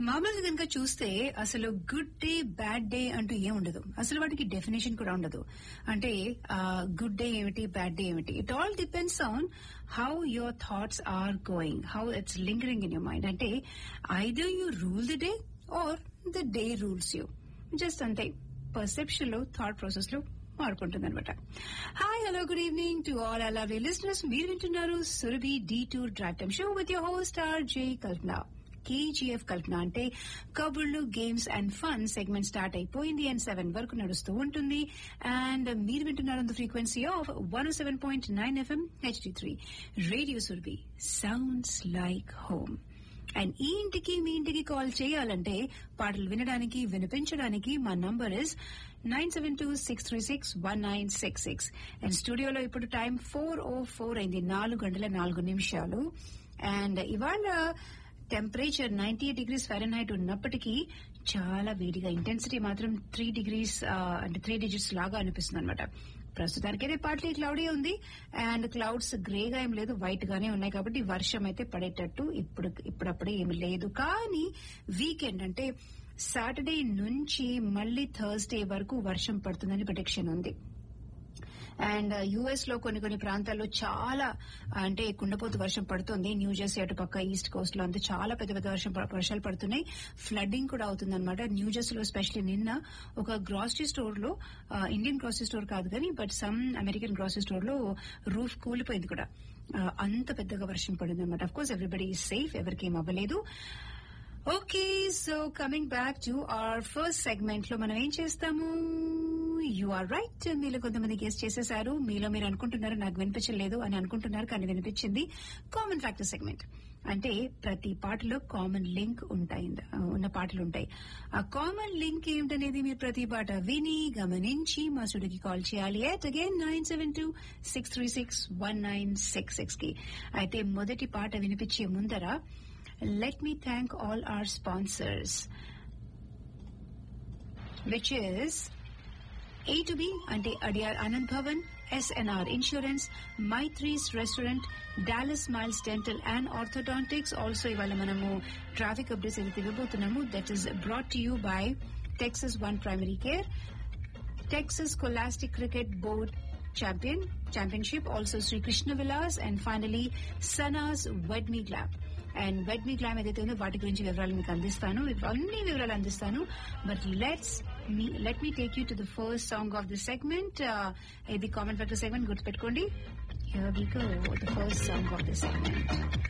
మామూలుగా కనుక చూస్తే అసలు గుడ్ డే బ్యాడ్ డే అంటూ ఏం ఉండదు అసలు వాటికి డెఫినేషన్ కూడా ఉండదు అంటే గుడ్ డే ఏమిటి బ్యాడ్ డే ఏమిటి it all depends on how your thoughts are going how it's lingering in your mind అంటే either you rule the day or the day rules you just అంతే perception లో thought process లో మారుకుంటుంది అనమాట hi hello good evening to all అలా listeners మీరు వింటున్నారు Surabhi the tour drive time show with your host R J Kalpana KGF Kalpana అంటే కబుర్లు games and fun segment start అయిపోయింది అండ్ సెవెన్ వరకు నడుస్తూ ఉంటుంది అండ్ మీరు వింటున్నారు the frequency of one seven point nine FM HD three radio Surabhi sounds like home and ఈ ఇంటికి మీ ఇంటికి కాల్ చేయాలంటే పాటలు వినడానికి వినిపించడానికి మా number is nine seven two six three six one nine six six and స్టూడియోలో ఇప్పుడు టైం ఫోర్ ఓ ఫోర్ అయింది నాలుగు గంటల నాలుగు నిమిషాలు అండ్ ఇవాళ temperature ninety degrees Fahrenheit ఉన్నప్పటికీ చాలా వేడిగా ఇంటెన్సిటీ మాత్రం త్రీ డిగ్రీస్ అంటే త్రీ డిజిట్స్ లాగా అనిపిస్తుంది అనమాట ప్రస్తుతానికైతే పార్ట్లీ క్లౌడీ ఉంది అండ్ క్లౌడ్స్ గ్రేగా ఏం లేదు వైట్ గానే ఉన్నాయి కాబట్టి వర్షం అయితే పడేటట్టు ఇప్పుడు ఇప్పుడప్పుడే ఏమి లేదు కానీ వీకెండ్ అంటే సాటర్డే నుంచి మళ్ళీ థర్స్డే వరకు వర్షం పడుతుందని ప్రొటెక్షన్ ఉంది అండ్ యుఎస్ లో కొన్ని కొన్ని ప్రాంతాల్లో చాలా అంటే కుండపోతు వర్షం పడుతుంది న్యూ జెర్సీ అటు పక్క ఈస్ట్ కోస్ట్ లో అంతా చాలా పెద్ద పెద్ద వర్షం వర్షాలు పడుతున్నాయి ఫ్లడ్డింగ్ కూడా అవుతుంది అనమాట న్యూ జెర్సీలో స్పెషల్లీ నిన్న ఒక గ్రాసరీ స్టోర్ లో ఇండియన్ గ్రాసరీ స్టోర్ కాదు కానీ but some American grocery store లో రూఫ్ కూలిపోయింది కూడా అంత పెద్దగా వర్షం పడింది అనమాట అఫ్ కోర్స్ ఎవ్రీబడి సేఫ్ ఎవరికి ఏం అవ్వలేదు okay so coming back to our first segment లో మనం ఏం చేస్తాము యు ఆర్ రైట్ మీలో కొంతమంది గెస్ట్ చేసేసారు మీలో మీరు అనుకుంటున్నారు నాకు వినిపించలేదు అని అనుకుంటున్నారు కానీ వినిపించింది కామన్ ఫ్యాక్టర్ సెగ్మెంట్ అంటే ప్రతి పాటలో కామన్ లింక్ ఉంటాయి ఉన్న పాటలు ఉంటాయి ఆ కామన్ లింక్ ఏమిటనేది మీరు ప్రతి పాట విని గమనించి మా స్టూడియోకి కాల్ చేయాలి at again nine seven two six three six one nine six six కి అయితే మొదటి పాట వినిపించే ముందర let me thank all our sponsors, which is A to B ante Adyar Anand Bhavan, SNR Insurance, Maitri's Restaurant, Dallas Miles Dental and Orthodontics. Also, ఇవాళ మనము traffic updates ఏదైతే ఇవ్వబోతున్నాము that is brought to you by Texas one primary care Texas scholastic cricket board champion championship also Sri Krishna Villas and finally Sana's Wed Me Glam and wed me glam ఏదైతే ఉందో వాటి గురించి వివరాలు మీకు అందిస్తాను అన్ని వివరాలు అందిస్తాను but let's me let me take you to the first song of the segment ఇది కామెంట్ ఫ్యాక్టర్ సెగ్మెంట్ గుర్తుపెట్టుకోండి here we go the first song of the segment